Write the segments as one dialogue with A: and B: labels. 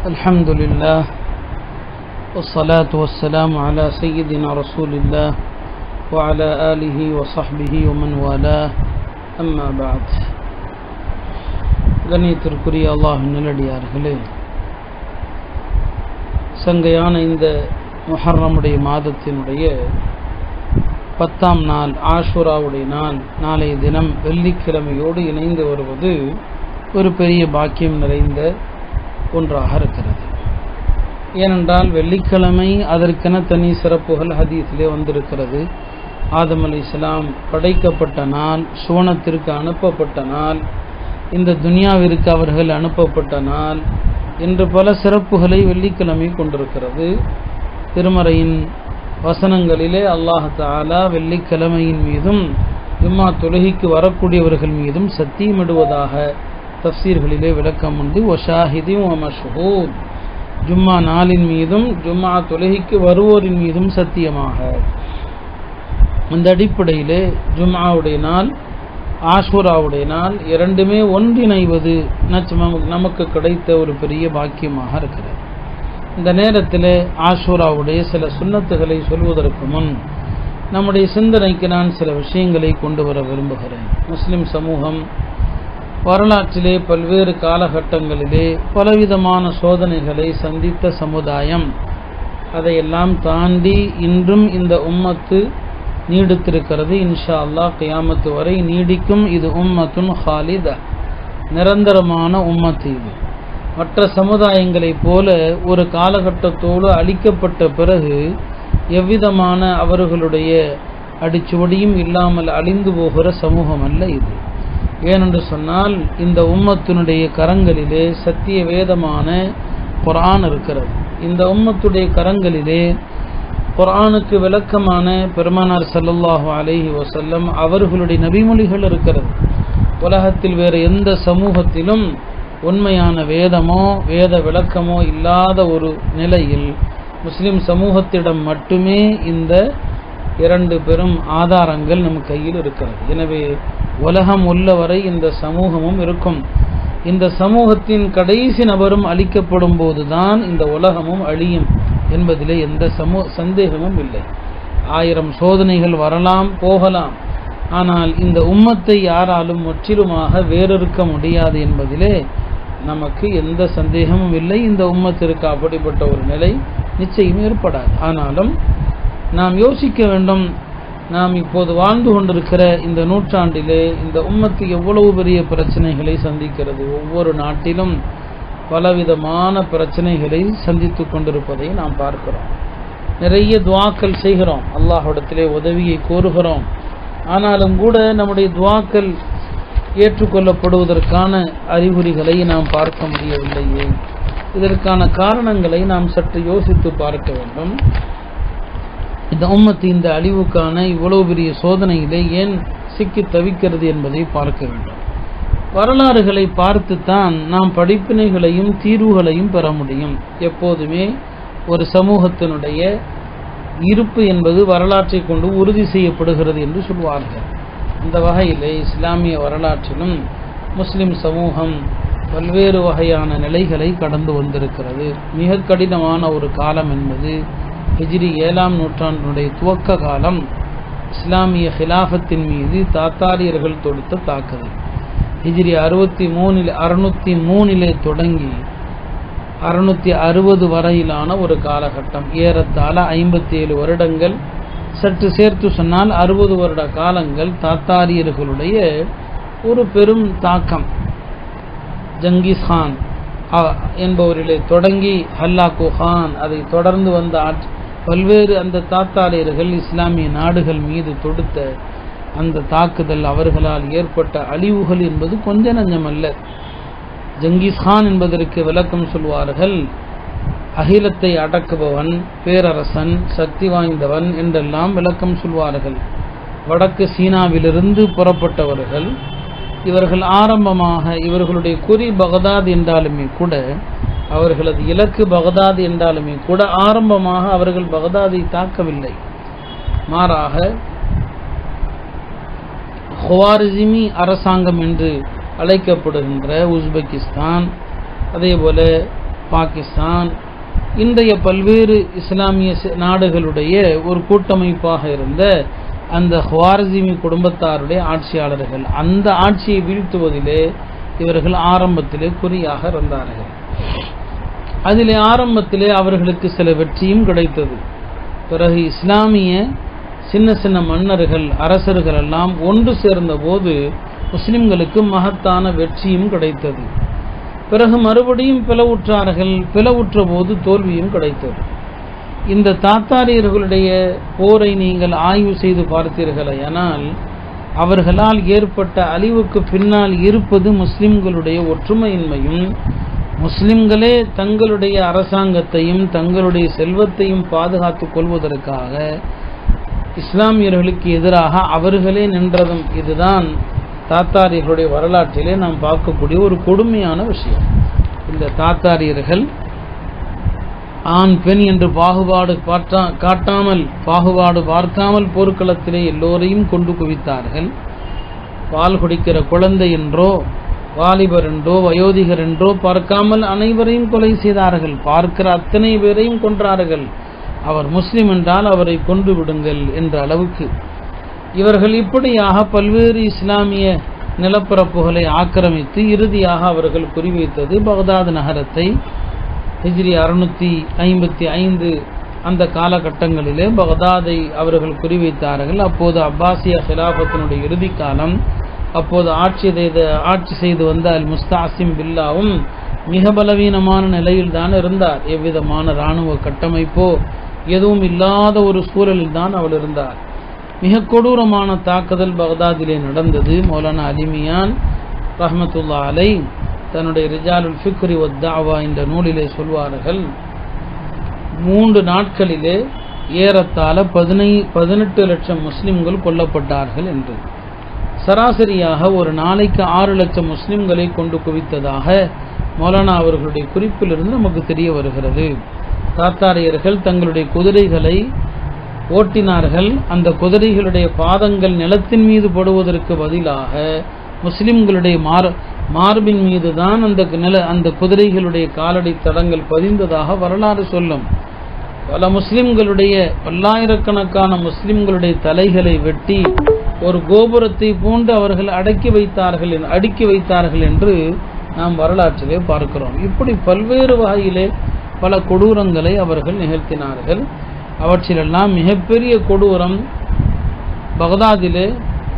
A: الحمد لله والصلاة والسلام على سيدنا رسول الله وعلى آله وصحبه ومن والاه أما بعد கண்ணியத்திற்குரிய அல்லாஹ் நல்லடியார்களே சங்கையான இந்த முஹர்ரமுடைய மாதத்தினுடைய பத்தாம் நாள் ஆஷுராவுடைய நாள் நாளைய தினம் வெள்ளிக்கிழமையோடு இணைந்து வருவது ஒரு பெரிய பாக்கியம் நிறைந்த ஒன்றாக இருக்கிறது ஏனென்றால் வெள்ளிக்கிழமை அதற்கென தனி சிறப்புகள் ஹதீஸிலே வந்திருக்கிறது ஆதம் அலி இஸ்லாம் படைக்கப்பட்ட நாள் சுவனத்திற்கு அனுப்பப்பட்ட நாள் இந்த துனியாவிற்கு அவர்கள் அனுப்பப்பட்ட நாள் என்று பல சிறப்புகளை வெள்ளிக்கிழமை கொண்டிருக்கிறது திருமறையின் வசனங்களிலே அல்லாஹ் தாலா வெள்ளிக்கிழமையின் மீதும் ஜும்மா தொழுகைக்கு வரக்கூடியவர்கள் மீதும் சத்தியமிடுவதாக தப்சீர்களிலே விளக்கம் உண்டு ஒஷாஹிதி மஷூத் ஜும்மா நாளின் மீதும் ஜும்மா தொழுகைக்கு வருவோரின் மீதும் சத்தியமாக அந்த அடிப்படையிலே ஜும்மாவுடைய நாள் ஆஷூராவுடைய நாள் இரண்டுமே ஒன்றிணைவது நமக்கு கிடைத்த ஒரு பெரிய பாக்கியமாக இருக்கிறது இந்த நேரத்தில் ஆஷூராவுடைய சில சுண்ணத்துகளை சொல்வதற்கு முன் நம்முடைய சிந்தனைக்கு நான் சில விஷயங்களை கொண்டு வர விரும்புகிறேன் முஸ்லிம் சமூகம் வரலாற்றிலே பல்வேறு காலகட்டங்களிலே பலவிதமான சோதனைகளை சந்தித்த சமுதாயம் அதையெல்லாம் தாண்டி இன்றும் இந்த உம்மத்து நீடித்திருக்கிறது இன்ஷா அல்லாஹ் கியாமத்து வரை நீடிக்கும் இது உம்மத்துன் ஹாலித நிரந்தரமான உம்மத்து இது மற்ற சமுதாயங்களைப் போல ஒரு காலகட்டத்தோடு அழிக்கப்பட்ட பிறகு எவ்விதமான அவர்களுடைய அடிச்சுவடியும் இல்லாமல் அழிந்து போகிற சமூகம் அல்ல இது ஏனென்று சொன்னால் இந்த உம்மத்தினுடைய கரங்களிலே சத்திய வேதமான குரான் இருக்கிறது இந்த உம்மத்துடைய கரங்களிலே குரானுக்கு விளக்கமான பெருமானார் சல்லல்லாஹு அலஹி வசல்லம் அவர்களுடைய நபிமொழிகள் இருக்கிறது உலகத்தில் வேறு எந்த சமூகத்திலும் உண்மையான வேதமோ வேத விளக்கமோ இல்லாத ஒரு நிலையில் முஸ்லிம் சமூகத்திடம் மட்டுமே இந்த இரண்டு பெரும் ஆதாரங்கள் நம் கையில் இருக்கிறது எனவே உலகம் உள்ளவரை இந்த சமூகமும் இருக்கும் இந்த சமூகத்தின் கடைசி நபரும் அழிக்கப்படும் போதுதான் இந்த உலகமும் அழியும் என்பதிலே எந்த சமூ சந்தேகமும் இல்லை ஆயிரம் சோதனைகள் வரலாம் போகலாம் ஆனால் இந்த உம்மத்தை யாராலும் முற்றிலுமாக வேறொருக்க முடியாது என்பதிலே நமக்கு எந்த சந்தேகமும் இல்லை இந்த உம்மத்திற்கு அப்படிப்பட்ட ஒரு நிலை நிச்சயம் ஏற்படாது ஆனாலும் நாம் யோசிக்க வேண்டும் நாம் இப்போது வாழ்ந்து கொண்டிருக்கிற இந்த நூற்றாண்டிலே இந்த உம்மத்து எவ்வளவு பெரிய பிரச்சனைகளை சந்திக்கிறது ஒவ்வொரு நாட்டிலும் பலவிதமான பிரச்சனைகளை சந்தித்து கொண்டிருப்பதை நாம் பார்க்கிறோம் நிறைய துவாக்கள் செய்கிறோம் அல்லாஹிடத்திலே உதவியை கோருகிறோம் ஆனாலும் கூட நம்முடைய துவாக்கள் ஏற்றுக்கொள்ளப்படுவதற்கான அறிகுறிகளை நாம் பார்க்க முடியவில்லையே இதற்கான காரணங்களை நாம் சற்று யோசித்து பார்க்க வேண்டும் இந்த உம்மத்து இந்த அழிவுக்கான இவ்வளவு பெரிய சோதனையிலே ஏன் சிக்கி தவிக்கிறது என்பதை பார்க்க வேண்டும் வரலாறுகளை பார்த்துத்தான் நாம் படிப்பினைகளையும் தீர்வுகளையும் பெற முடியும் எப்போதுமே ஒரு சமூகத்தினுடைய இருப்பு என்பது வரலாற்றை கொண்டு உறுதி செய்யப்படுகிறது என்று சொல்வார்கள் இந்த வகையிலே இஸ்லாமிய வரலாற்றிலும் முஸ்லிம் சமூகம் பல்வேறு வகையான நிலைகளை கடந்து வந்திருக்கிறது மிக கடினமான ஒரு காலம் என்பது ஹிஜ்ரி ஏழாம் நூற்றாண்டினுடைய துவக்க காலம் இஸ்லாமிய ஹிலாஃபத்தின் மீது தாத்தாரியர்கள் தொடுத்த தாக்குதல் ஹிஜ்ரி அறுபத்தி மூணில் அறுநூத்தி மூணிலே தொடங்கி அறுநூத்தி அறுபது வரையிலான ஒரு காலகட்டம் ஏறத்தாழ ஐம்பத்தி ஏழு வருடங்கள் சற்று சேர்த்து சொன்னால் அறுபது வருட காலங்கள் தாத்தாரியர்களுடைய ஒரு பெரும் தாக்கம் ஜங்கிஸ் கான் என்பவரிலே தொடங்கி ஹல்லாக்கு கான் அதை தொடர்ந்து வந்த ஆட்சி பல்வேறு அந்த தாத்தாரியர்கள் இஸ்லாமிய நாடுகள் மீது தொடுத்த அந்த தாக்குதல் அவர்களால் ஏற்பட்ட அழிவுகள் என்பது கொஞ்ச நஞ்சமல்ல ஜங்கிஸ்கான் என்பதற்கு விளக்கம் சொல்வார்கள் அகிலத்தை அடக்குபவன் பேரரசன் சக்தி வாய்ந்தவன் என்றெல்லாம் விளக்கம் சொல்வார்கள் வடக்கு சீனாவிலிருந்து புறப்பட்டவர்கள் இவர்கள் ஆரம்பமாக இவர்களுடைய குறி பகதாத் என்றாலுமே கூட அவர்களது இலக்கு பகதாத் என்றாலுமே கூட ஆரம்பமாக அவர்கள் பகதாதை தாக்கவில்லை மாறாக ஹுவாரிசிமி அரசாங்கம் என்று அழைக்கப்படுகின்ற உஸ்பெகிஸ்தான் அதே போல பாகிஸ்தான் இன்றைய பல்வேறு இஸ்லாமிய சி- நாடுகளுடைய ஒரு கூட்டமைப்பாக இருந்த அந்த ஹுவாரசிமி குடும்பத்தாருடைய ஆட்சியாளர்கள் அந்த ஆட்சியை வீழ்த்துவதிலே இவர்கள் ஆரம்பத்திலே குறியாக இருந்தார்கள் அதிலே ஆரம்பத்திலே அவர்களுக்கு சில வெற்றியும் கிடைத்தது பிறகு இஸ்லாமிய சின்ன சின்ன மன்னர்கள் அரசர்கள் எல்லாம் ஒன்று சேர்ந்தபோது முஸ்லிம்களுக்கு மகத்தான வெற்றியும் கிடைத்தது பிறகு மறுபடியும் பிளவுற்றார்கள் பிளவுற்ற போது தோல்வியும் கிடைத்தது இந்த தாத்தாரியர்களுடைய போரை நீங்கள் ஆய்வு செய்து பார்த்தீர்களேயானால் அவர்களால் ஏற்பட்ட அழிவுக்கு பின்னால் இருப்பது முஸ்லிம்களுடைய ஒற்றுமையின்மையும் முஸ்லிம்களே தங்களுடைய அரசாங்கத்தையும் தங்களுடைய செல்வத்தையும் பாதுகாத்துக் கொள்வதற்காக இஸ்லாமியர்களுக்கு எதிராக அவர்களே நின்றதும் இதுதான் தாத்தாரியர்களுடைய வரலாற்றிலே நாம் பார்க்கக்கூடிய ஒரு கொடுமையான விஷயம் இந்த தாத்தாரியர்கள் ஆண் பெண் என்று பாகுபாடு பாற்றா காட்டாமல் பாகுபாடு பார்க்காமல் போர்க்களத்திலே எல்லோரையும் கொண்டு குவித்தார்கள் பால் குடிக்கிற குழந்தை என்றோ வாலிபர் என்றோ வயோதிகர் என்றோ பார்க்காமல் அனைவரையும் கொலை செய்தார்கள் பார்க்கிற அத்தனை பேரையும் கொன்றார்கள் அவர் முஸ்லிம் என்றால் அவரை கொன்று விடுங்கள் என்ற அளவுக்கு இவர்கள் இப்படியாக பல்வேறு இஸ்லாமிய நிலப்பரப்புகளை ஆக்கிரமித்து இறுதியாக அவர்கள் குறிவைத்தது பகதாத் நகரத்தை ஹிஜ்ரி அறுநூத்தி ஐம்பத்தி ஐந்து அந்த காலகட்டங்களிலே பகதாதை அவர்கள் குறிவைத்தார்கள் அப்போது அப்பாசிய ஹிலாபத்தினுடைய இறுதி காலம் அப்போது ஆட்சி செய்த ஆட்சி செய்து வந்த அல் முஸ்தாசிம் பில்லாவும் மிக பலவீனமான நிலையில் தான் இருந்தார் எவ்விதமான இராணுவ கட்டமைப்போ எதுவும் இல்லாத ஒரு சூழலில் தான் அவள் இருந்தார் மிக கொடூரமான தாக்குதல் பகதாதிலே நடந்தது மௌலானா அலிமியான் ரஹமத்துல்லா அலை தன்னுடைய ரிஜாலுல் ஃபிக்ரி வத்தாவா என்ற நூலிலே சொல்வார்கள் மூன்று நாட்களிலே ஏறத்தாழ பதினை பதினெட்டு லட்சம் முஸ்லிம்கள் கொல்லப்பட்டார்கள் என்று சராசரியாக ஒரு நாளைக்கு ஆறு லட்சம் முஸ்லிம்களை கொண்டு குவித்ததாக மௌலானா அவர்களுடைய குறிப்பிலிருந்து நமக்கு தெரிய வருகிறது தாத்தாரியர்கள் தங்களுடைய குதிரைகளை ஓட்டினார்கள் அந்த குதிரைகளுடைய பாதங்கள் நிலத்தின் மீது படுவதற்கு பதிலாக முஸ்லிம்களுடைய மார் மார்பின் மீது தான் அந்த நில அந்த குதிரைகளுடைய காலடி தடங்கள் பதிந்ததாக வரலாறு சொல்லும் பல முஸ்லிம்களுடைய பல்லாயிரக்கணக்கான முஸ்லிம்களுடைய தலைகளை வெட்டி ஒரு கோபுரத்தை போன்று அவர்கள் அடக்கி வைத்தார்கள் என்- அடுக்கி வைத்தார்கள் என்று நாம் வரலாற்றிலே பார்க்கிறோம் இப்படி பல்வேறு வகையிலே பல கொடூரங்களை அவர்கள் நிகழ்த்தினார்கள் அவற்றிலெல்லாம் மிகப்பெரிய கொடூரம் பகதாதிலே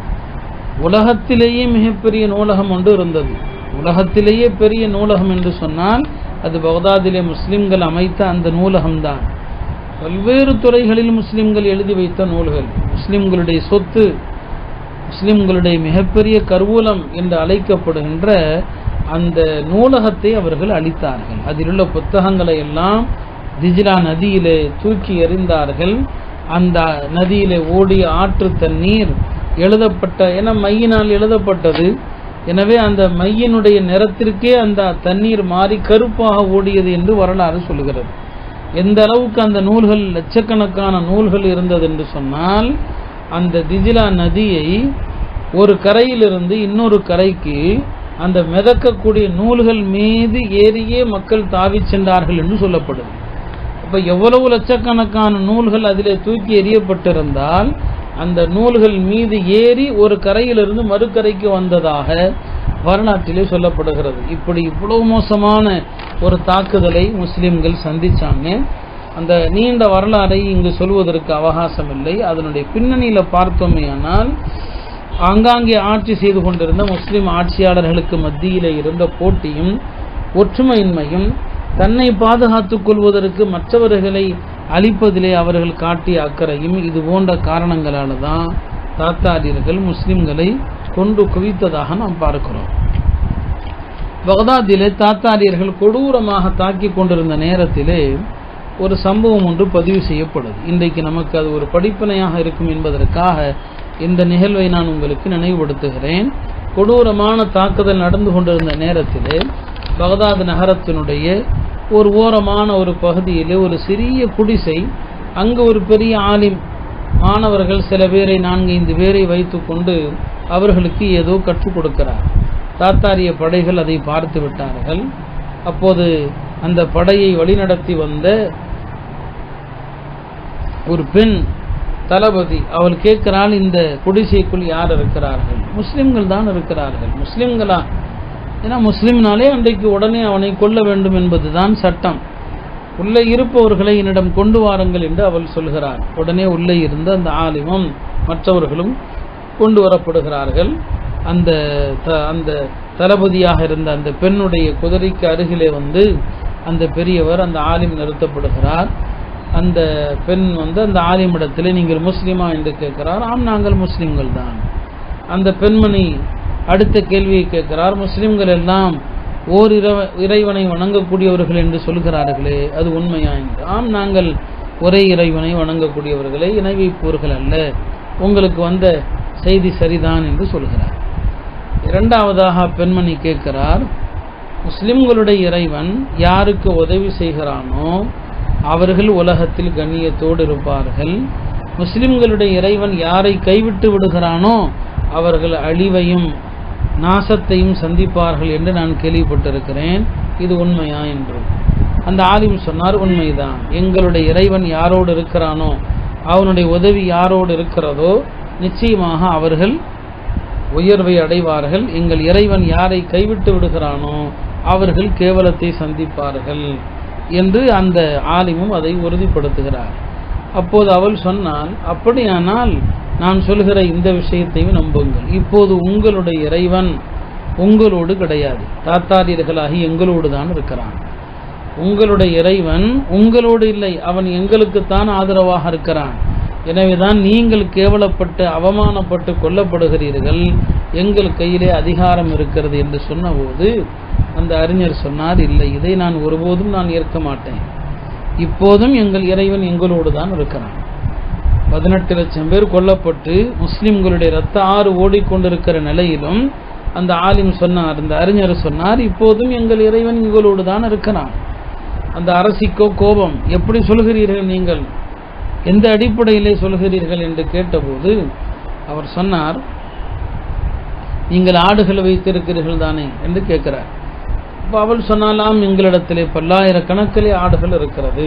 A: உலகத்திலேயே மிகப்பெரிய நூலகம் ஒன்று இருந்தது உலகத்திலேயே பெரிய நூலகம் என்று சொன்னால் அது பகதாதிலே முஸ்லிம்கள் அமைத்த அந்த நூலகம்தான் பல்வேறு துறைகளில் முஸ்லிம்கள் எழுதி வைத்த நூல்கள் முஸ்லிம்களுடைய சொத்து முஸ்லிம்களுடைய மிகப்பெரிய கருவூலம் என்று அழைக்கப்படுகின்ற அந்த நூலகத்தை அவர்கள் அளித்தார்கள் அதிலுள்ள புத்தகங்களை எல்லாம் திஜ்லா நதியிலே தூக்கி எறிந்தார்கள் அந்த நதியிலே ஓடிய ஆற்று தண்ணீர் எழுதப்பட்ட என மையினால் எழுதப்பட்டது எனவே அந்த மையினுடைய நிறத்திற்கே அந்த தண்ணீர் மாறி கருப்பாக ஓடியது என்று வரலாறு சொல்கிறது எந்த அளவுக்கு அந்த நூல்கள் லட்சக்கணக்கான நூல்கள் இருந்தது என்று சொன்னால் அந்த திஜிலா நதியை ஒரு கரையிலிருந்து இன்னொரு கரைக்கு அந்த மிதக்கக்கூடிய நூல்கள் மீது ஏறியே மக்கள் தாவிச் சென்றார்கள் என்று சொல்லப்படுது அப்ப எவ்வளவு லட்சக்கணக்கான நூல்கள் அதிலே தூக்கி எறியப்பட்டிருந்தால் அந்த நூல்கள் மீது ஏறி ஒரு கரையிலிருந்து மறுகரைக்கு வந்ததாக வரலாற்றிலே சொல்லப்படுகிறது இப்படி இவ்வளவு மோசமான ஒரு தாக்குதலை முஸ்லிம்கள் சந்திச்சாங்க அந்த நீண்ட வரலாறை இங்கு சொல்வதற்கு அவகாசம் இல்லை அதனுடைய பின்னணியில பார்த்தோமேயானால் ஆங்காங்கே ஆட்சி செய்து கொண்டிருந்த முஸ்லிம் ஆட்சியாளர்களுக்கு மத்தியிலே இருந்த போட்டியும் ஒற்றுமையின்மையும் தன்னை பாதுகாத்துக் கொள்வதற்கு மற்றவர்களை அழிப்பதிலே அவர்கள் காட்டிய அக்கறையும் இது போன்ற காரணங்களால தான் தாத்தாரியர்கள் முஸ்லிம்களை கொண்டு குவித்ததாக நாம் பார்க்கிறோம் பகதாதிலே தாத்தாரியர்கள் கொடூரமாக தாக்கிக் கொண்டிருந்த நேரத்திலே ஒரு சம்பவம் ஒன்று பதிவு செய்யப்படுது இன்றைக்கு நமக்கு அது ஒரு படிப்பினையாக இருக்கும் என்பதற்காக இந்த நிகழ்வை நான் உங்களுக்கு நினைவுபடுத்துகிறேன் கொடூரமான தாக்குதல் நடந்து கொண்டிருந்த நேரத்திலே பகதாத் நகரத்தினுடைய ஒரு ஓரமான ஒரு பகுதியிலே ஒரு சிறிய குடிசை அங்கு ஒரு பெரிய ஆலிம் மாணவர்கள் சில பேரை நான்கு ஐந்து பேரை வைத்துக்கொண்டு அவர்களுக்கு ஏதோ கற்றுக் கொடுக்கிறார் தாத்தாரிய படைகள் அதை பார்த்து விட்டார்கள் அப்போது அந்த படையை வழிநடத்தி வந்த ஒரு பெண் தளபதி அவள் கேட்கிறாள் இந்த குடிசைக்குள் யார் இருக்கிறார்கள் முஸ்லிம்கள் தான் இருக்கிறார்கள் முஸ்லிம்களா ஏன்னா முஸ்லிம்னாலே அன்றைக்கு உடனே அவனை கொல்ல வேண்டும் என்பதுதான் சட்டம் உள்ளே இருப்பவர்களை என்னிடம் கொண்டு வாருங்கள் என்று அவள் சொல்கிறார் உடனே உள்ளே இருந்த அந்த ஆலிமும் மற்றவர்களும் கொண்டு வரப்படுகிறார்கள் அந்த த- அந்த தளபதியாக இருந்த அந்த பெண்ணுடைய குதிரைக்கு அருகிலே வந்து அந்த பெரியவர் அந்த ஆலிம் நிறுத்தப்படுகிறார் அந்த பெண் வந்து அந்த ஆலிமிடத்திலே நீங்கள் முஸ்லிமா என்று கேட்கிறார் ஆம் நாங்கள் முஸ்லிம்கள் தான் அந்த பெண்மணி அடுத்த கேள்வியை கேட்கிறார் முஸ்லிம்கள் எல்லாம் ஓர் இறைவ- இறைவனை வணங்கக்கூடியவர்கள் என்று சொல்கிறார்களே அது உண்மையா என்று ஆம் நாங்கள் ஒரே இறைவனை வணங்கக்கூடியவர்களே இணை வைப்பவர்கள் அல்ல உங்களுக்கு வந்த செய்தி சரிதான் என்று சொல்கிறார் இரண்டாவதாக பெண்மணி கேட்கிறார் முஸ்லிம்களுடைய இறைவன் யாருக்கு உதவி செய்கிறானோ அவர்கள் உலகத்தில் கண்ணியத்தோடு இருப்பார்கள் முஸ்லிம்களுடைய இறைவன் யாரை கைவிட்டு விடுகிறானோ அவர்கள் அழிவையும் நாசத்தையும் சந்திப்பார்கள் என்று நான் கேள்விப்பட்டிருக்கிறேன் இது உண்மையா என்று அந்த ஆலிம் சொன்னார் உண்மைதான் எங்களுடைய இறைவன் யாரோடு இருக்கிறானோ அவனுடைய உதவி யாரோடு இருக்கிறதோ நிச்சயமாக அவர்கள் உயர்வை அடைவார்கள் எங்கள் இறைவன் யாரை கைவிட்டு விடுகிறானோ அவர்கள் கேவலத்தை சந்திப்பார்கள் என்று அந்த ஆலிமும் அதை உறுதிப்படுத்துகிறார் அப்போது அவள் சொன்னால் அப்படியானால் நான் சொல்கிற இந்த விஷயத்தையும் நம்புங்கள் இப்போது உங்களுடைய இறைவன் உங்களோடு கிடையாது தாத்தாரியர்களாகி எங்களோடு தான் இருக்கிறான் உங்களுடைய இறைவன் உங்களோடு இல்லை அவன் எங்களுக்குத்தான் ஆதரவாக இருக்கிறான் எனவேதான் நீங்கள் கேவலப்பட்டு அவமானப்பட்டு கொல்லப்படுகிறீர்கள் எங்கள் கையிலே அதிகாரம் இருக்கிறது என்று சொன்னபோது அந்த அறிஞர் சொன்னார் இல்லை இதை நான் ஒருபோதும் நான் ஏற்க மாட்டேன் இப்போதும் எங்கள் இறைவன் எங்களோடு தான் இருக்கிறான் பதினெட்டு லட்சம் பேர் கொல்லப்பட்டு முஸ்லிம்களுடைய ரத்த ஆறு ஓடிக்கொண்டிருக்கிற நிலையிலும் அந்த ஆலிம் சொன்னார் அந்த அறிஞர் சொன்னார் இப்போதும் எங்கள் இறைவன் எங்களோடு தான் இருக்கிறான் அந்த அரசிக்கோ கோபம் எப்படி சொல்கிறீர்கள் நீங்கள் எந்த அடிப்படையிலே சொல்கிறீர்கள் என்று கேட்டபோது அவர் சொன்னார் நீங்கள் ஆடுகளை வைத்திருக்கிறீர்கள் தானே என்று கேட்கிறார் அப்போ அவள் சொன்னாலாம் எங்களிடத்திலே பல்லாயிரக்கணக்கிலே ஆடுகள் இருக்கிறது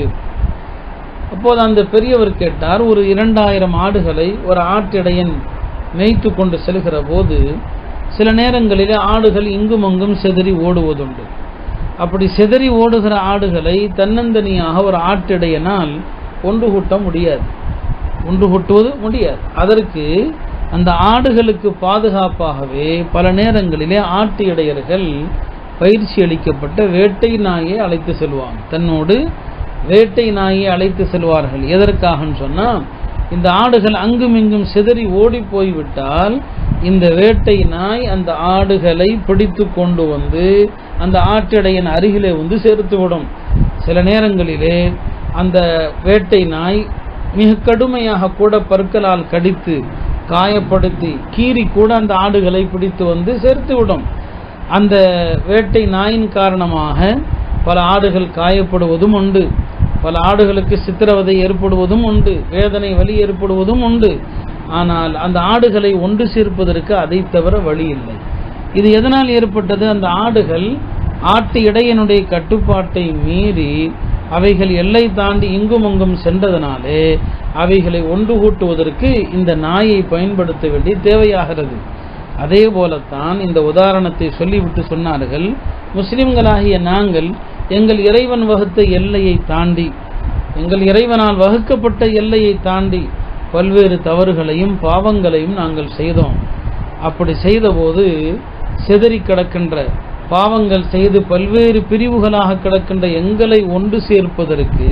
A: அப்போது அந்த பெரியவர் கேட்டார் ஒரு இரண்டாயிரம் ஆடுகளை ஒரு ஆட்டிடையன் மேய்த்து கொண்டு செல்கிற போது சில நேரங்களிலே ஆடுகள் இங்கும் அங்கும் செதறி ஓடுவதுண்டு அப்படி செதறி ஓடுகிற ஆடுகளை தன்னந்தனியாக ஒரு ஆட்டிடையனால் ஒன்று கூட்ட முடியாது ஒன்று கூட்டுவது முடியாது அதற்கு அந்த ஆடுகளுக்கு பாதுகாப்பாகவே பல நேரங்களிலே ஆட்டு இடையர்கள் பயிற்சி அளிக்கப்பட்ட வேட்டை நாயை அழைத்து செல்வாங்க தன்னோடு வேட்டை நாயை அழைத்து செல்வார்கள் எதற்காகன்னு சொன்னா இந்த ஆடுகள் அங்கும் இங்கும் சிதறி ஓடி போய்விட்டால் இந்த வேட்டை நாய் அந்த ஆடுகளை பிடித்து கொண்டு வந்து அந்த ஆட்டிடையின் அருகிலே வந்து சேர்த்து விடும் சில நேரங்களிலே அந்த வேட்டை நாய் மிக கடுமையாக கூட பற்களால் கடித்து காயப்படுத்தி கீறி கூட அந்த ஆடுகளை பிடித்து வந்து சேர்த்து விடும் அந்த வேட்டை நாயின் காரணமாக பல ஆடுகள் காயப்படுவதும் உண்டு பல ஆடுகளுக்கு சித்திரவதை ஏற்படுவதும் உண்டு வேதனை வலி ஏற்படுவதும் உண்டு ஆனால் அந்த ஆடுகளை ஒன்று சேர்ப்பதற்கு அதை தவிர வழி இல்லை இது எதனால் ஏற்பட்டது அந்த ஆடுகள் ஆட்டு இடையனுடைய கட்டுப்பாட்டை மீறி அவைகள் எல்லை தாண்டி இங்கும் அங்கும் சென்றதனாலே அவைகளை ஒன்று கூட்டுவதற்கு இந்த நாயை பயன்படுத்த வேண்டிய தேவையாகிறது அதே போலத்தான் இந்த உதாரணத்தை சொல்லிவிட்டு சொன்னார்கள் முஸ்லிம்களாகிய நாங்கள் எங்கள் இறைவன் வகுத்த எல்லையை தாண்டி எங்கள் இறைவனால் வகுக்கப்பட்ட எல்லையை தாண்டி பல்வேறு தவறுகளையும் பாவங்களையும் நாங்கள் செய்தோம் அப்படி செய்தபோது செதறி கிடக்கின்ற பாவங்கள் செய்து பல்வேறு பிரிவுகளாக கிடக்கின்ற எங்களை ஒன்று சேர்ப்பதற்கு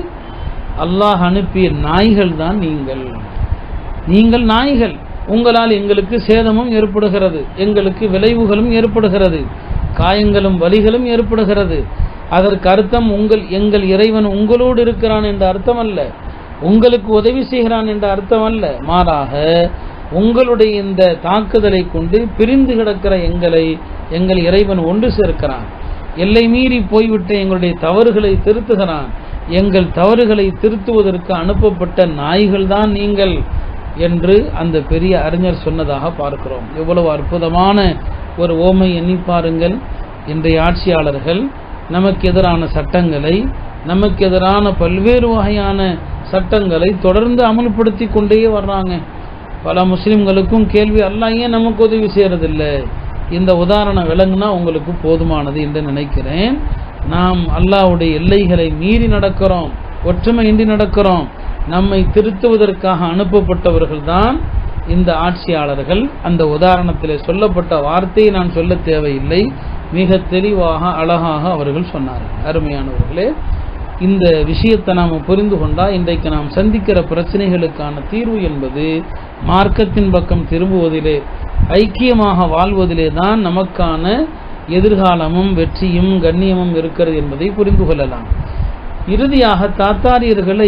A: அல்லாஹ் அனுப்பிய நாய்கள் தான் நீங்கள் நீங்கள் நாய்கள் உங்களால் எங்களுக்கு சேதமும் ஏற்படுகிறது எங்களுக்கு விளைவுகளும் ஏற்படுகிறது காயங்களும் வலிகளும் ஏற்படுகிறது அதற்கு அர்த்தம் உங்கள் எங்கள் இறைவன் உங்களோடு இருக்கிறான் என்ற அர்த்தம் அல்ல உங்களுக்கு உதவி செய்கிறான் என்ற அர்த்தம் அல்ல மாறாக உங்களுடைய இந்த தாக்குதலை கொண்டு பிரிந்து கிடக்கிற எங்களை எங்கள் இறைவன் ஒன்று சேர்க்கிறான் எல்லை மீறி போய்விட்ட எங்களுடைய தவறுகளை திருத்துகிறான் எங்கள் தவறுகளை திருத்துவதற்கு அனுப்பப்பட்ட நாய்கள் தான் நீங்கள் என்று அந்த பெரிய அறிஞர் சொன்னதாக பார்க்கிறோம் எவ்வளவு அற்புதமான ஒரு ஓமை எண்ணி பாருங்கள் இன்றைய ஆட்சியாளர்கள் நமக்கு எதிரான சட்டங்களை நமக்கு எதிரான பல்வேறு வகையான சட்டங்களை தொடர்ந்து அமல்படுத்தி கொண்டே வர்றாங்க பல முஸ்லிம்களுக்கும் கேள்வி அல்லாஹ் ஏன் நமக்கு உதவி செய்யறதில்லை இந்த உதாரணம் விளங்குனா உங்களுக்கு போதுமானது என்று நினைக்கிறேன் நாம் அல்லாஹ்வுடைய எல்லைகளை மீறி நடக்கிறோம் ஒற்றுமையின்றி நடக்கிறோம் நம்மை திருத்துவதற்காக அனுப்பப்பட்டவர்கள் தான் இந்த ஆட்சியாளர்கள் அந்த உதாரணத்தில் சொல்லப்பட்ட வார்த்தையை நான் சொல்ல தேவையில்லை மிக தெளிவாக அழகாக அவர்கள் சொன்னார்கள் அருமையானவர்களே இந்த விஷயத்தை நாம் புரிந்து கொண்டா இன்றைக்கு நாம் சந்திக்கிற பிரச்சனைகளுக்கான தீர்வு என்பது மார்க்கத்தின் பக்கம் திரும்புவதிலே ஐக்கியமாக வாழ்வதிலே தான் நமக்கான எதிர்காலமும் வெற்றியும் கண்ணியமும் இருக்கிறது என்பதை புரிந்து கொள்ளலாம் இறுதியாக தாத்தாரியர்களை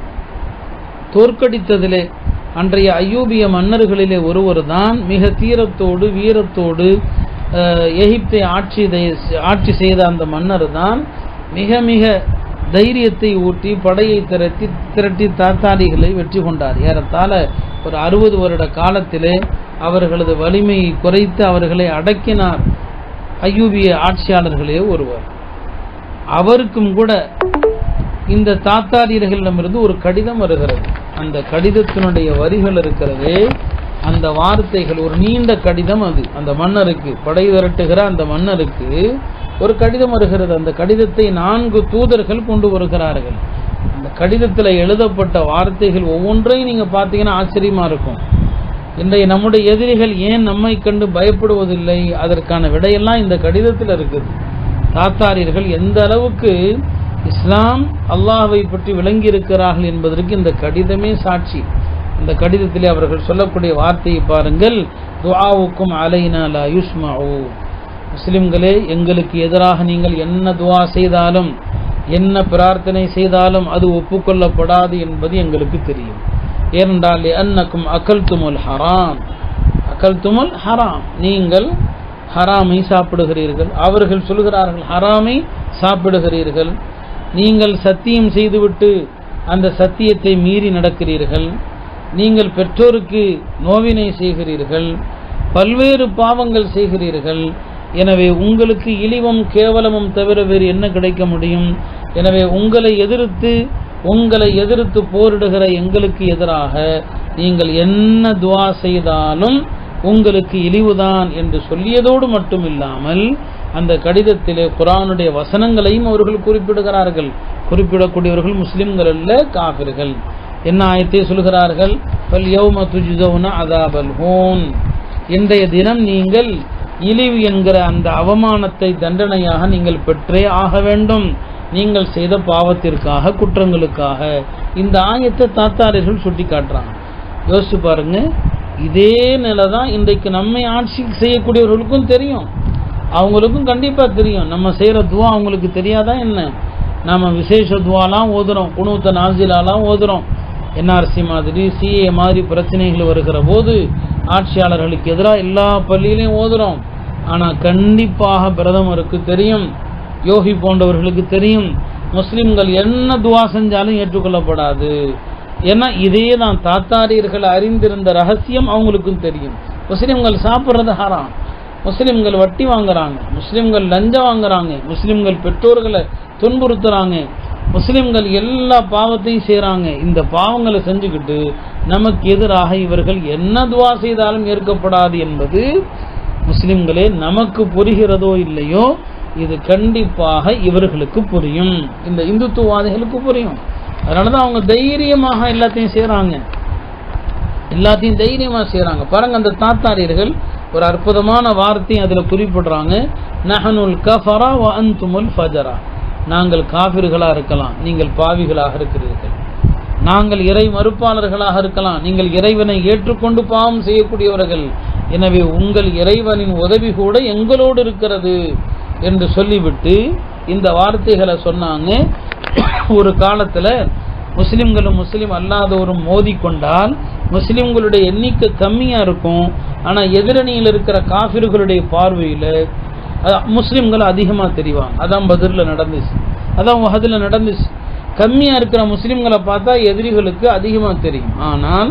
A: தோற்கடித்ததிலே அன்றைய ஐயூபிய மன்னர்களிலே ஒருவர் தான் மிக தீரத்தோடு வீரத்தோடு அஹ், எகிப்தை ஆட்சி தை- ஆட்சி செய்த அந்த மன்னர் தான் மிக மிக தைரியத்தை ஊட்டி படையை திரட்டி திரட்டி தாத்தாரிகளை வெற்றி கொண்டார் ஏறத்தாழ ஒரு அறுபது வருட காலத்திலே அவர்களது வலிமையை குறைத்து அவர்களை அடக்கினார் ஐயூபிய ஆட்சியாளர்களே ஒருவர் அவருக்கும் கூட இந்த தாத்தாரியர்களிடமிருந்து ஒரு கடிதம் வருகிறது அந்த கடிதத்தினுடைய வரிகள் இருக்கிறதே அந்த வார்த்தைகள் ஒரு நீண்ட கடிதம் அது அந்த மன்னருக்கு படை விரட்டுகிற அந்த மன்னருக்கு ஒரு கடிதம் வருகிறது அந்த கடிதத்தை நான்கு தூதர்கள் கொண்டு வருகிறார்கள் அந்த கடிதத்தில் எழுதப்பட்ட வார்த்தைகள் ஒவ்வொன்றையும் நீங்க பார்த்தீங்கன்னா ஆச்சரியமா இருக்கும் இன்றைய நம்முடைய எதிரிகள் ஏன் நம்மை கண்டு பயப்படுவதில்லை அதற்கான விடையெல்லாம் இந்த கடிதத்தில் இருக்குது தாத்தாரியர்கள் எந்த அளவுக்கு இஸ்லாம் அல்லாஹ்வை பற்றி விளங்கி இருக்கிறார்கள் என்பதற்கு இந்த கடிதமே சாட்சி இந்த கடிதத்திலே அவர்கள் சொல்லக்கூடிய வார்த்தையை பாருங்கள் துஆவுக்கும் அலைனா லா யுஸ்மஉ முஸ்லிம்களே எங்களுக்கு எதிராக நீங்கள் என்ன துஆ செய்தாலும் என்ன பிரார்த்தனை செய்தாலும் அது ஒப்புக்கொள்ளப்படாது என்பது எங்களுக்கு தெரியும் ஏனென்றால் அன்னக்கும் அகல்துமுல் ஹராம் அகல்துமுல் ஹராம் நீங்கள் ஹராமை சாப்பிடுகிறீர்கள் அவர்கள் சொல்கிறார்கள் ஹராமை சாப்பிடுகிறீர்கள் நீங்கள் சத்தியம் செய்துவிட்டு அந்த சத்தியத்தை மீறி நடக்கிறீர்கள் நீங்கள் பெற்றோருக்கு நோவினை செய்கிறீர்கள் பல்வேறு பாவங்கள் செய்கிறீர்கள் எனவே உங்களுக்கு இழிவும் கேவலமும் தவிர வேறு என்ன கிடைக்க முடியும் எனவே உங்களை எதிர்த்து உங்களை எதிர்த்து போரிடுகிற எங்களுக்கு எதிராக நீங்கள் என்ன துவா செய்தாலும் உங்களுக்கு இழிவுதான் என்று சொல்லியதோடு மட்டுமில்லாமல் அந்த கடிதத்திலே குரானுடைய வசனங்களையும் அவர்கள் குறிப்பிடுகிறார்கள் குறிப்பிடக்கூடியவர்கள் முஸ்லிம்கள் அல்ல காபிர்கள் என்ன ஆயத்தை சொல்கிறார்கள் பல் யௌம துஜ்தௌன அதாபல் ஹூன் இன்றைய தினம் நீங்கள் இழிவு என்கிற அந்த அவமானத்தை தண்டனையாக நீங்கள் பெற்றே ஆக வேண்டும் நீங்கள் செய்த பாவத்திற்காக குற்றங்களுக்காக இந்த ஆயத்தை தாத்தாரிகள் சுட்டி காட்டுறாங்க யோசிச்சு பாருங்க இதே நிலை தான் இன்றைக்கு நம்மை ஆட்சி செய்யக்கூடியவர்களுக்கும் தெரியும் அவங்களுக்கும் கண்டிப்பா தெரியும் நம்ம செய்யற துவா அவங்களுக்கு தெரியாதா என்ன நாம விசேஷ துவாலாம் ஓதுறோம் குணூத்த நாசிலாலாம் ஓதுறோம் என்ஆர்சி மாதிரி சிஏ மாதிரி பிரச்சனைகள் வருகிற போது ஆட்சியாளர்களுக்கு எதிராக எல்லா பள்ளியிலையும் ஓதுறோம் ஆனா கண்டிப்பாக பிரதமருக்கு தெரியும் யோகி போன்றவர்களுக்கு தெரியும் முஸ்லிம்கள் என்ன துவா செஞ்சாலும் ஏற்றுக்கொள்ளப்படாது ஏன்னா இதே தான் தாத்தாரியர்கள் அறிந்திருந்த ரகசியம் அவங்களுக்கும் தெரியும் முஸ்லிம்கள் சாப்பிட்றது ஹராம் முஸ்லிம்கள் வட்டி வாங்குறாங்க முஸ்லிம்கள் லஞ்சம் வாங்குறாங்க முஸ்லிம்கள் பெற்றோர்களை துன்புறுத்துறாங்க முஸ்லிம்கள் எல்லா பாவத்தையும் செய்றாங்க இந்த பாவங்களை செஞ்சுக்கிட்டு நமக்கு எதிராக இவர்கள் என்ன துவா செய்தாலும் ஏற்கப்படாது என்பது முஸ்லிம்களே நமக்கு புரிகிறதோ இல்லையோ இது கண்டிப்பாக இவர்களுக்கு புரியும் இந்த இந்துத்துவாதிகளுக்கு புரியும் அதனாலதான் அவங்க தைரியமாக எல்லாத்தையும் செய்றாங்க எல்லாத்தையும் தைரியமா செய்றாங்க பாருங்க அந்த தாத்தாரியர்கள் ஒரு அற்புதமான வார்த்தையை அதுல குறிப்பிடுறாங்க நஹனுல் கஃபரா வ அன்துமுல் ஃபஜரா நாங்கள் காபிர்களா இருக்கலாம் நீங்கள் பாவிகளாக இருக்கிறீர்கள் நாங்கள் இறை மறுப்பாளர்களாக இருக்கலாம் நீங்கள் இறைவனை ஏற்றுக்கொண்டு பாவம் செய்யக்கூடியவர்கள் எனவே உங்கள் இறைவனின் உதவி கூட எங்களோடு இருக்கிறது என்று சொல்லிவிட்டு இந்த வார்த்தைகளை சொன்னாங்க ஒரு காலத்துல முஸ்லிம்களும் முஸ்லிம் அல்லாதவரும் மோதிக்கொண்டால் முஸ்லிம்களுடைய எண்ணிக்கை கம்மியா இருக்கும் ஆனா எதிரணியில் இருக்கிற காபிர்களுடைய பார்வையில அஹ், முஸ்லிம்கள் அதிகமா தெரிவாங்க அதான் பதிரில் நடந்துச்சு அதான் உஹதுல நடந்துச்சு கம்மியா இருக்கிற முஸ்லிம்களை பார்த்தா எதிரிகளுக்கு அதிகமா தெரியும் ஆனால்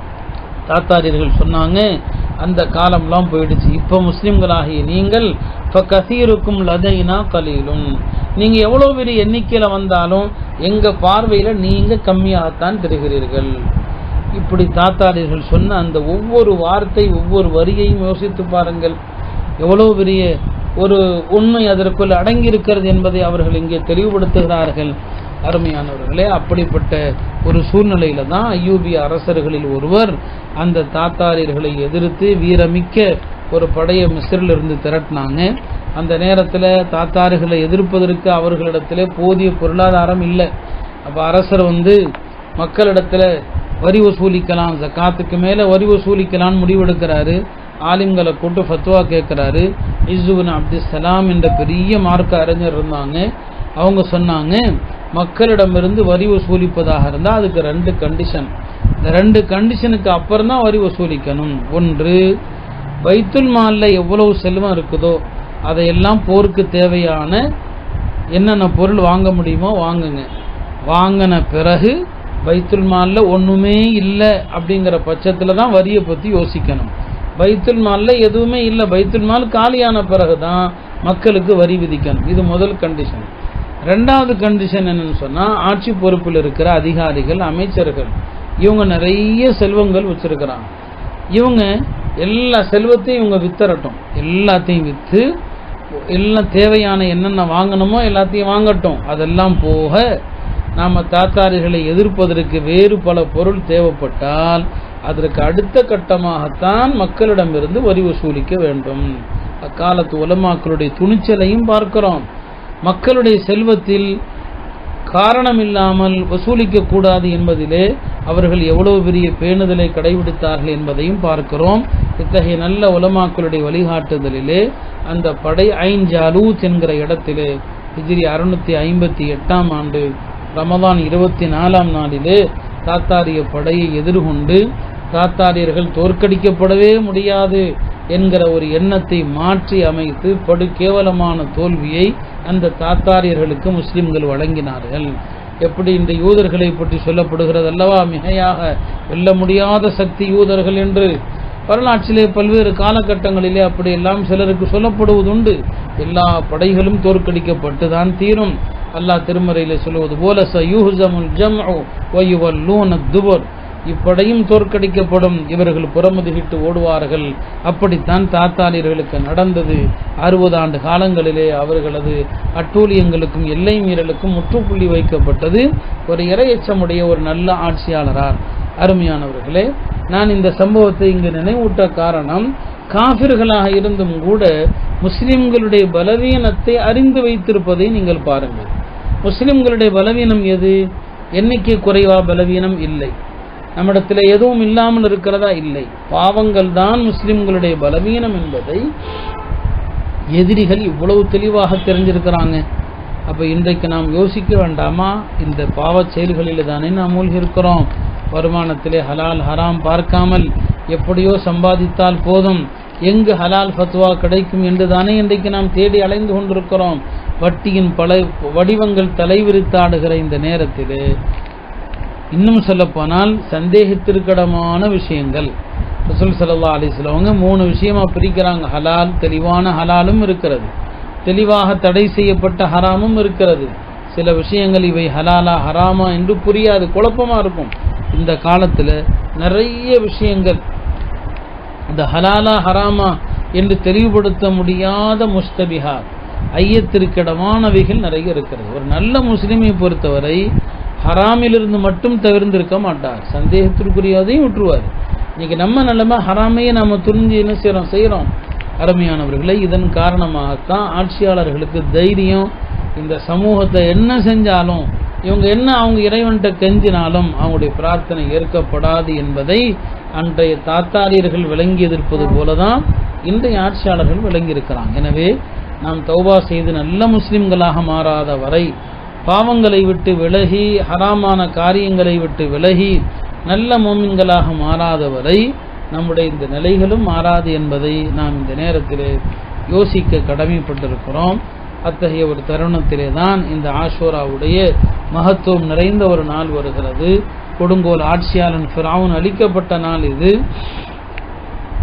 A: தாத்தாரியர்கள் சொன்னாங்க அந்த காலம்லாம் போயிடுச்சு இப்போ முஸ்லிம்களாகிய நீங்கள் ஃபகசீருக்கும் லதைனா கலீலும் நீங்க எவ்வளவு பெரிய எண்ணிக்கையில வந்தாலும் எங்க பார்வையில நீங்க கம்மியாகத்தான் தெரிகிறீர்கள் இப்படி தாத்தாரியர்கள் சொன்ன அந்த ஒவ்வொரு வார்த்தை ஒவ்வொரு வரியையும் யோசித்து பாருங்கள் எவ்வளவு பெரிய ஒரு உண்மை அதற்குள் அடங்கி இருக்கிறது என்பதை அவர்கள் இங்கே தெளிவுபடுத்துகிறார்கள் அருமையானவர்களே அப்படிப்பட்ட ஒரு சூழ்நிலையில தான் ஐயூபிய அரசர்களில் ஒருவர் அந்த தாத்தாரியர்களை எதிர்த்து வீரமிக்க ஒரு படையை மிஸ்ரில் இருந்து திரட்டினாங்க அந்த நேரத்தில் தாத்தார்களை எதிர்ப்பதற்கு அவர்களிடத்தில் போதிய பொருளாதாரம் இல்லை அப்போ அரசர் வந்து மக்களிடத்தில் வரி வசூலிக்கலாம் ஜக்காத்துக்கு மேலே வரி வசூலிக்கலாம்னு முடிவெடுக்கிறாரு ஆலிம்களை கூட்டு ஃபத்வா கேட்குறாரு இசுபின் அப்துல் சலாம் என்ற பெரிய மார்க்க அறிஞர் இருந்தாங்க அவங்க சொன்னாங்க மக்களிடமிருந்து வரி வசூலிப்பதாக இருந்தால் அதுக்கு ரெண்டு கண்டிஷன் இந்த ரெண்டு கண்டிஷனுக்கு அப்புறம் தான் வரி வசூலிக்கணும் ஒன்று பைத்துல் மாலில் எவ்வளவு செல்வம் இருக்குதோ அதையெல்லாம் போருக்கு தேவையான என்னென்ன பொருள் வாங்க முடியுமோ வாங்குங்க வாங்கின பிறகு பைத்துல் மாலில் ஒன்றுமே இல்லை அப்படிங்கிற பட்சத்தில் தான் வரியை பற்றி யோசிக்கணும் பைத்துல் மாலில் எதுவுமே இல்லை பைத்துல் மால் காலியான பிறகு தான் மக்களுக்கு வரி விதிக்கணும் இது முதல் கண்டிஷன் ரெண்டாவது கண்டிஷன் என்னன்னு சொன்னால் ஆட்சி பொறுப்பில் இருக்கிற அதிகாரிகள் அமைச்சர்கள் இவங்க நிறைய செல்வங்கள் வச்சிருக்கிறாங்க இவங்க எல்லா செல்வத்தையும் இவங்க வித்தரட்டும் எல்லாத்தையும் விற்று எல்லாம் தேவையான என்னென்ன வாங்கணுமோ எல்லாத்தையும் வாங்கட்டும் அதெல்லாம் போக நாம் தாத்தாரிகளை எதிர்ப்பதற்கு வேறு பல பொருள் தேவைப்பட்டால் அதற்கு அடுத்த கட்டமாகத்தான் மக்களிடமிருந்து வரி வசூலிக்க வேண்டும் அக்காலத்து உலமாக்களுடைய துணிச்சலையும் பார்க்கிறோம் மக்களுடைய செல்வத்தில் காரணமில்லாமல் வசூலிக்க கூடாது என்பதிலே அவர்கள் எவ்வளவு பெரிய பேணுதலை கடைபிடித்தார்கள் என்பதையும் பார்க்கிறோம் இத்தகைய நல்ல உலமாக்களுடைய வழிகாட்டுதலிலே அந்த படை ஐஞ்சாலூத் என்கிற இடத்திலே ஹிஜ்ரி அறுநூத்தி ஐம்பத்தி எட்டாம் ஆண்டு ரமதான் இருபத்தி நாலாம் நாளிலே தாத்தாரிய படையை எதிர்கொண்டு தாத்தாரியர்கள் தோற்கடிக்கப்படவே முடியாது என்கிற ஒரு எண்ணத்தை மாற்றி அமைத்து படு கேவலமான தோல்வியை அந்த தாத்தாரியர்களுக்கு முஸ்லிம்கள் வழங்கினார்கள் எப்படி இந்த யூதர்களை பற்றி சொல்லப்படுகிறது அல்லவா மிகையாக வெல்ல முடியாத சக்தி யூதர்கள் என்று வரலாற்றிலே பல்வேறு காலகட்டங்களிலே அப்படியெல்லாம் சிலருக்கு சொல்லப்படுவதுண்டு எல்லா படைகளும் தோற்கடிக்கப்பட்டு தான் தீரும் அல்லாஹ் திருமறையிலே சொல்லுவது போல சயூஹமுல் ஜம்உ வயுவல்லூன துபர் இப்படையும் தோற்கடிக்கப்படும் இவர்கள் புறமுதுகிட்டு ஓடுவார்கள் அப்படித்தான் தாத்தாளியர்களுக்கு நடந்தது அறுபது ஆண்டு காலங்களிலே அவர்களது அட்டூழியங்களுக்கும் எல்லை மீறலுக்கும் முற்றுப்புள்ளி வைக்கப்பட்டது ஒரு இரையச்சமுடைய ஒரு நல்ல ஆட்சியாளரார் அருமையானவர்களே நான் இந்த சம்பவத்தை இங்கு நினைவூட்ட காரணம் காபிர்களாக இருந்தும் கூட முஸ்லிம்களுடைய பலவீனத்தை அறிந்து வைத்திருப்பதை நீங்கள் பாருங்கள் முஸ்லிம்களுடைய பலவீனம் எது எண்ணிக்கை குறைவா பலவீனம் இல்லை நம்மிடத்தில் எதுவும் இல்லாமல் இருக்கிறதா இல்லை பாவங்கள் தான் முஸ்லிம்களுடைய பலவீனம் என்பதை எதிரிகள் இவ்வளவு தெளிவாக தெரிஞ்சிருக்கிறாங்க அப்ப இன்றைக்கு நாம் யோசிக்க வேண்டாமா இந்த பாவச் செயல்களில் தானே நாம் மூழ்கி இருக்கிறோம் வருமானத்திலே ஹலால் ஹராம் பார்க்காமல் எப்படியோ சம்பாதித்தால் போதும் எங்கு ஹலால் ஃபத்வா கிடைக்கும் என்று தானே இன்றைக்கு நாம் தேடி அலைந்து கொண்டிருக்கிறோம் வட்டியின் பல வடிவங்கள் தலைவிரித்தாடுகிற இந்த நேரத்திலே இன்னும் சொல்லப்போனால் சந்தேகத்திற்கிடமான விஷயங்கள் ரசூல் சல்லா அலிஸ்லவங்க மூணு விஷயமா பிரிக்கிறாங்க ஹலால் தெளிவான ஹலாலும் இருக்கிறது தெளிவாக தடை செய்யப்பட்ட ஹராமும் இருக்கிறது சில விஷயங்கள் இவை ஹலாலா ஹராமா என்று புரியாது குழப்பமா இருக்கும் இந்த காலத்துல நிறைய விஷயங்கள் இந்த ஹலாலா ஹராமா என்று தெளிவுபடுத்த முடியாத முஸ்தபிஹா ஐயத்திற்கிடமானவைகள் நிறைய இருக்கிறது ஒரு நல்ல முஸ்லிமை பொறுத்தவரை ஹராமிலிருந்து மட்டும் தவிர்ந்திருக்க மாட்டார் சந்தேகத்திற்குரியதையும் விட்டுருவார் இன்னைக்கு நம்ம நிலைமை ஹராமையே நம்ம துணிஞ்சு என்ன செய்யறோம் செய்யறோம் அருமையானவர்களை இதன் காரணமாகத்தான் ஆட்சியாளர்களுக்கு தைரியம் இந்த சமூகத்தை என்ன செஞ்சாலும் இவங்க என்ன அவங்க இறைவன்கிட்ட கெஞ்சினாலும் அவங்களுடைய பிரார்த்தனை ஏற்கப்படாது என்பதை அன்றைய தாத்தாரியர்கள் விளங்கியதிருப்பது போலதான் இன்றைய ஆட்சியாளர்கள் விளங்கி இருக்கிறாங்க எனவே நாம் தௌபா செய்து நல்ல முஸ்லிம்களாக மாறாத வரை பாவங்களை விட்டு விலகி ஹராமான காரியங்களை விட்டு விலகி நல்ல மோமின்களாக மாறாத வரை நம்முடைய இந்த நிலைகளும் மாறாது என்பதை நாம் இந்த நேரத்தில் யோசிக்க கடமைப்பட்டிருக்கிறோம் அத்தகைய ஒரு தருணத்திலே தான் இந்த ஆஷோராவுடைய மகத்துவம் நிறைந்த ஒரு நாள் வருகிறது கொடுங்கோல் ஆட்சியாளன் ஃபிராவுன் அளிக்கப்பட்ட நாள் இது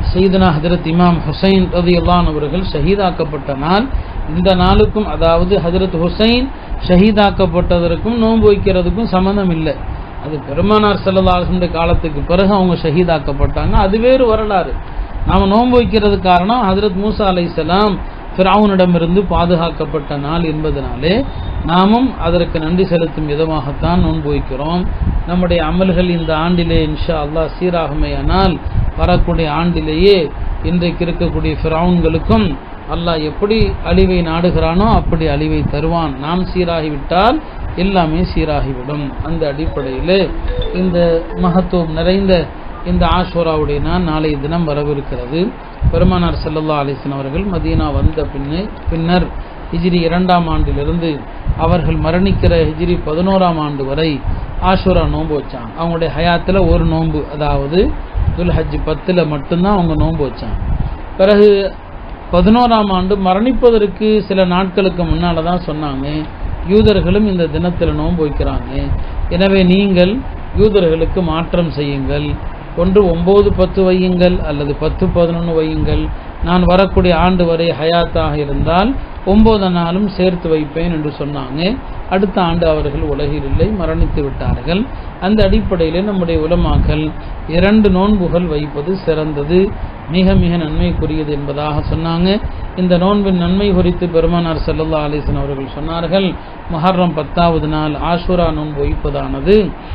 A: சைதனா ஹஜரத் இமாம் ஹுசைன் ரதியுல்லான் அவர்கள் ஷஹீதாக்கப்பட்ட நாள் இந்த நாளுக்கும் அதாவது ஹஜரத் ஹுசைன் ஷஹீதாக்கப்பட்டதற்கும் நோன்பு வைக்கிறதுக்கும் சம்மந்தம் இல்லை அது பெருமானார் செல்லதாசனுடைய காலத்துக்கு பிறகு அவங்க ஷஹீதாக்கப்பட்டாங்க அது வேறு வரலாறு நாம் நோன்பு வைக்கிறது காரணம் ஹஜரத் மூசா அலைசலாம் ஃபிரௌனிடமிருந்து பாதுகாக்கப்பட்ட நாள் என்பதனாலே நாமும் அதற்கு நன்றி செலுத்தும் விதமாகத்தான் நோன்பு வைக்கிறோம் நம்முடைய அமல்கள் இந்த ஆண்டிலே இன்ஷா அல்லாஹ் சீராகுமையானால் வரக்கூடிய ஆண்டிலேயே இன்றைக்கு இருக்கக்கூடிய ஃபிரௌன்களுக்கும் அல்லாஹ் எப்படி அழிவை நாடுகிறானோ அப்படி அழிவை தருவான் நாம் சீராகிவிட்டால் எல்லாமே சீராகிவிடும் அந்த அடிப்படையில் இந்த மகத்துவம் நிறைந்த இந்த ஆஷோராவுடைய நாள் நாளைய தினம் வரவிருக்கிறது பெருமானார் செல்லல்லா அலிசன் அவர்கள் மதீனா வந்த பின்னே பின்னர் ஹிஜ்ரி இரண்டாம் ஆண்டிலிருந்து அவர்கள் மரணிக்கிற ஹிஜ்ரி பதினோராம் ஆண்டு வரை ஆஷூரா நோன்பு வச்சாங்க அவங்களுடைய ஹயாத்தில் ஒரு நோன்பு அதாவது துல்ஹஜ் பத்தில் மட்டும்தான் அவங்க நோன்பு வச்சாங்க பிறகு பதினோராம் ஆண்டு மரணிப்பதற்கு சில நாட்களுக்கு முன்னால் தான் சொன்னாங்க யூதர்களும் இந்த தினத்தில் நோன்பு வைக்கிறாங்க எனவே நீங்கள் யூதர்களுக்கு மாற்றம் செய்யுங்கள் ஒன்று ஒம்பது பத்து வையுங்கள் அல்லது பத்து பதினொன்று வையுங்கள் நான் வரக்கூடிய ஆண்டு வரை ஹயாத்தாக இருந்தால் ஒன்பது நாளும் சேர்த்து வைப்பேன் என்று சொன்னாங்க அடுத்த ஆண்டு அவர்கள் உலகில் இல்லை மரணித்து விட்டார்கள் அந்த அடிப்படையில் நம்முடைய உலமாக்கள் இரண்டு நோன்புகள் வைப்பது சிறந்தது மிக மிக நன்மைக்குரியது என்பதாக சொன்னாங்க இந்த நோன்பின் நன்மை குறித்து பெருமானார் செல்லல்லா அலிசன் அவர்கள் சொன்னார்கள் மஹர்ரம் பத்தாவது நாள் ஆஷூரா நோன்பு வைப்பதானது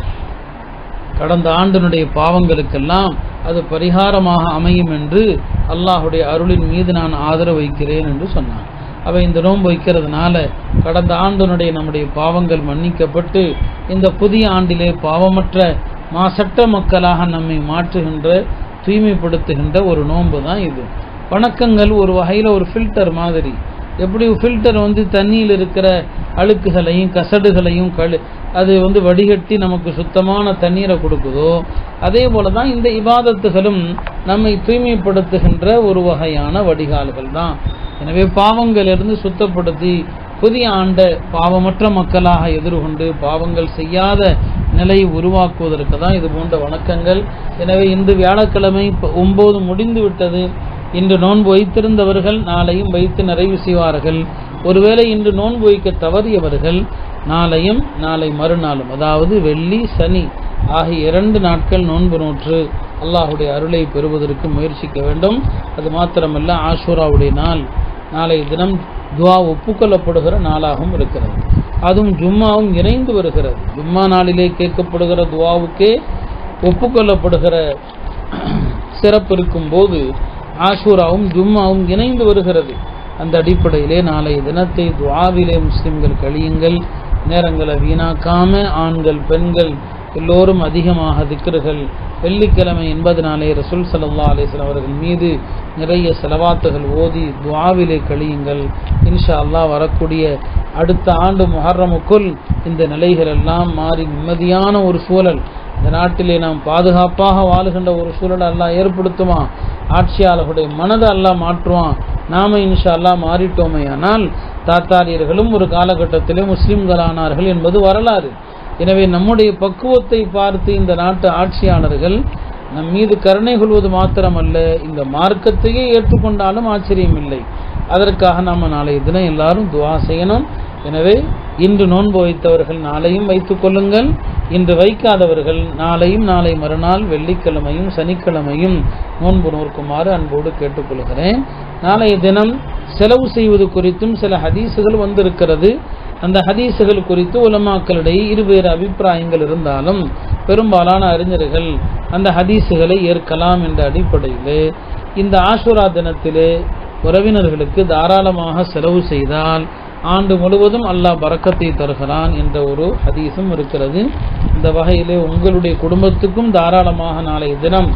A: கடந்த ஆண்டினுடைய பாவங்களுக்கெல்லாம் அது பரிகாரமாக அமையும் என்று அல்லாஹுடைய அருளின் மீது நான் ஆதரவு வைக்கிறேன் என்று சொன்னான் அவை இந்த நோன்பு வைக்கிறதுனால கடந்த ஆண்டினுடைய நம்முடைய பாவங்கள் மன்னிக்கப்பட்டு இந்த புதிய ஆண்டிலே பாவமற்ற மாசற்ற மக்களாக நம்மை மாற்றுகின்ற தூய்மைப்படுத்துகின்ற ஒரு நோன்பு தான் இது வணக்கங்கள் ஒரு வகையில் ஒரு ஃபில்டர் மாதிரி எப்படி ஃபில்டர் வந்து தண்ணியில் இருக்கிற அழுக்குகளையும் கசடுகளையும் கழு அது வந்து வடிகட்டி நமக்கு சுத்தமான தண்ணீரை கொடுக்குதோ அதே போல தான் இந்த இபாதத்துகளும் நம்மை தூய்மைப்படுத்துகின்ற ஒரு வகையான வடிகால்கள் தான் எனவே பாவங்களிலிருந்து சுத்தப்படுத்தி புதிய ஆண்டை பாவமற்ற மக்களாக எதிர்கொண்டு பாவங்கள் செய்யாத நிலையை உருவாக்குவதற்கு தான் இது போன்ற வணக்கங்கள் எனவே இன்று வியாழக்கிழமை ஒன்பது முடிந்து விட்டது இன்று நோன்பு வைத்திருந்தவர்கள் நாளையும் வைத்து நிறைவு செய்வார்கள் ஒருவேளை இன்று நோன்பு வைக்க தவறியவர்கள் நாளையும் நாளை மறுநாளும் அதாவது வெள்ளி சனி ஆகிய இரண்டு நாட்கள் நோன்பு நோற்று அல்லாஹுடைய அருளை பெறுவதற்கு முயற்சிக்க வேண்டும் அது மாத்திரமல்ல ஆஷூராவுடைய நாள் நாளை தினம் துவா ஒப்புக்கொள்ளப்படுகிற நாளாகவும் இருக்கிறது அதுவும் ஜும்மாவும் இணைந்து வருகிறது ஜும்மா நாளிலே கேட்கப்படுகிற துவாவுக்கே ஒப்புக்கொள்ளப்படுகிற சிறப்பு இருக்கும் போது ஆஷூராவும் ஜும்மாவும் இணைந்து வருகிறது அந்த அடிப்படையிலே நாளைய தினத்தை துவாவிலே முஸ்லிம்கள் கழியுங்கள் நேரங்களை வீணாக்காம ஆண்கள் பெண்கள் எல்லோரும் அதிகமாக திக்கர்கள் வெள்ளிக்கிழமை என்பதனாலே ரசூல் சல்லா அலிஸ்லாம் அவர்கள் மீது நிறைய செலவாத்துகள் ஓதி துவாவிலே கழியுங்கள் இன்ஷா அல்லாஹ் வரக்கூடிய அடுத்த ஆண்டு முஹர்ரமுக்குள் இந்த நிலைகள் எல்லாம் மாறி நிம்மதியான ஒரு சூழல் இந்த நாட்டிலே நாம் பாதுகாப்பாக வாழுகின்ற ஒரு சூழலை அல்லாஹ் ஏற்படுத்துமா ஆட்சியாளர்களுடைய மனதை அல்லாஹ் மாற்றுவான் நாம இன்ஷா அல்லாஹ் மாறிட்டோமே ஆனால் தாத்தாரியர்களும் ஒரு காலகட்டத்திலே முஸ்லிம்களானார்கள் என்பது வரலாறு எனவே நம்முடைய பக்குவத்தை பார்த்து இந்த நாட்டு ஆட்சியாளர்கள் நம் மீது கருணை கொள்வது மாத்திரமல்ல இந்த மார்க்கத்தையே ஏற்றுக்கொண்டாலும் ஆச்சரியம் இல்லை அதற்காக நாம் நாளைய தினம் எல்லாரும் துவா செய்யணும் எனவே இன்று நோன்பு வைத்தவர்கள் நாளையும் வைத்துக் கொள்ளுங்கள் இன்று வைக்காதவர்கள் நாளையும் நாளை மறுநாள் வெள்ளிக்கிழமையும் சனிக்கிழமையும் நோன்பு நோக்குமாறு அன்போடு கேட்டுக்கொள்கிறேன் நாளைய தினம் செலவு செய்வது குறித்தும் சில ஹதீஸுகள் வந்திருக்கிறது அந்த ஹதீஸுகள் குறித்து உலமாக்களிடையே இருவேறு அபிப்பிராயங்கள் இருந்தாலும் பெரும்பாலான அறிஞர்கள் அந்த ஹதீஸுகளை ஏற்கலாம் என்ற அடிப்படையில் இந்த ஆஷுரா தினத்திலே உறவினர்களுக்கு தாராளமாக செலவு செய்தால் ஆண்டு முழுவதும் அல்லாஹ் பறக்கத்தை தருகிறான் என்ற ஒரு ஹதீஸும் இருக்கிறது இந்த வகையிலே உங்களுடைய குடும்பத்துக்கும் தாராளமாக நாளைய தினம்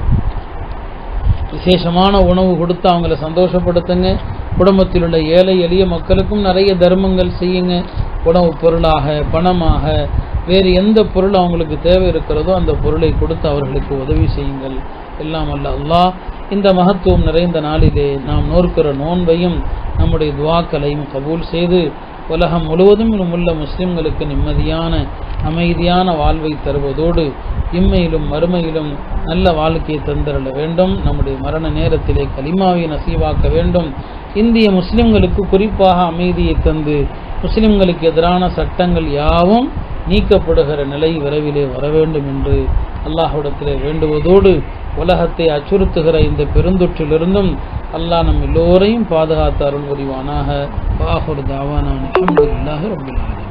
A: விசேஷமான உணவு கொடுத்து அவங்கள சந்தோஷப்படுத்துங்க குடும்பத்தில் உள்ள ஏழை எளிய மக்களுக்கும் நிறைய தர்மங்கள் செய்யுங்க உணவுப் பொருளாக பணமாக வேறு எந்த பொருள் அவங்களுக்கு தேவை இருக்கிறதோ அந்த பொருளை கொடுத்து அவர்களுக்கு உதவி செய்யுங்கள் எல்லாம் அல்ல அல்லாஹ் இந்த மகத்துவம் நிறைந்த நாளிலே நாம் நோர்க்கிற நோன்பையும் நம்முடைய துவாக்களையும் கபூல் செய்து உலகம் முழுவதும் உள்ள முஸ்லிம்களுக்கு நிம்மதியான அமைதியான வாழ்வை தருவதோடு இம்மையிலும் மறுமையிலும் நல்ல வாழ்க்கையை தந்திரல வேண்டும் நம்முடைய மரண நேரத்திலே கலிமாவை நசீவாக்க வேண்டும் இந்திய முஸ்லிம்களுக்கு குறிப்பாக அமைதியை தந்து முஸ்லிம்களுக்கு எதிரான சட்டங்கள் யாவும் நீக்கப்படுகிற நிலை விரைவிலே வர வேண்டும் என்று அல்லாஹ்விடத்திலே வேண்டுவதோடு உலகத்தை அச்சுறுத்துகிற இந்த பெருந்தொற்றிலிருந்தும் அல்லாஹ் நம் எல்லோரையும் பாதுகாத்து அருள் புரிவானாக வாஹுர் தாவானான் அல்ஹம்துலில்லாஹி ரப்பில் ஆலமீன்